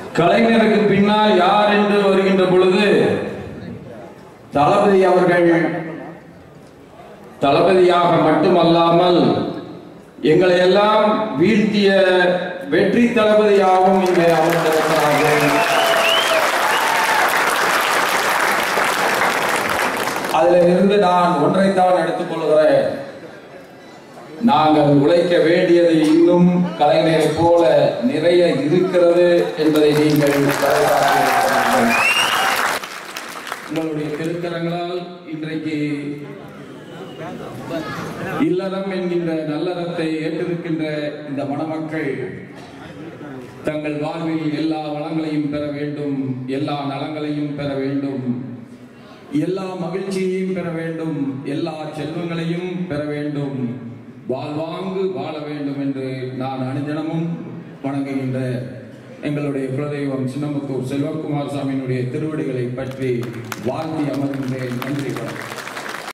கலைஞருக்கு பின்னால் யார் என்று வருகின்ற பொழுது தளபதி அவர்கள் தளபதியாக மட்டுமல்லாமல் எங்களை எல்லாம் வீழ்த்திய வெற்றி தளபதியாகவும் இங்கே அமர்ந்திருக்கிறார்கள் அதில் இருந்து நான் ஒன்றைத்தான் எடுத்துக் கொள்கிறேன் நாங்கள் உழைக்க வேண்டியது இன்னும் கலைஞரை போல நிறைய இருக்கிறது என்பதை நீங்கள் பறைசாற்றியிருக்கிறீர்கள். உங்களுடைய திருக்கரங்களால் இன்றைக்கு இல்லறம் என்கின்ற நல்லறத்தை ஏற்றிருக்கின்ற இந்த மணமக்கள் தங்கள் வாழ்வில் எல்லா வளங்களையும் பெற வேண்டும் எல்லா நலங்களையும் பெற வேண்டும் எல்லா மகிழ்ச்சியையும் பெற வேண்டும் எல்லா செல்வங்களையும் பெற வேண்டும் வாழ்வாங்கு வாழ வேண்டும் என்று நான் அனுதினமும் வணங்குகின்ற எங்களுடைய குலதெய்வம் சின்னமுத்தூர் செல்வகுமார் சாமியினுடைய திருவடிகளை பற்றி வாழ்த்தி அமர்கின்றேன் நன்றி வணக்கம்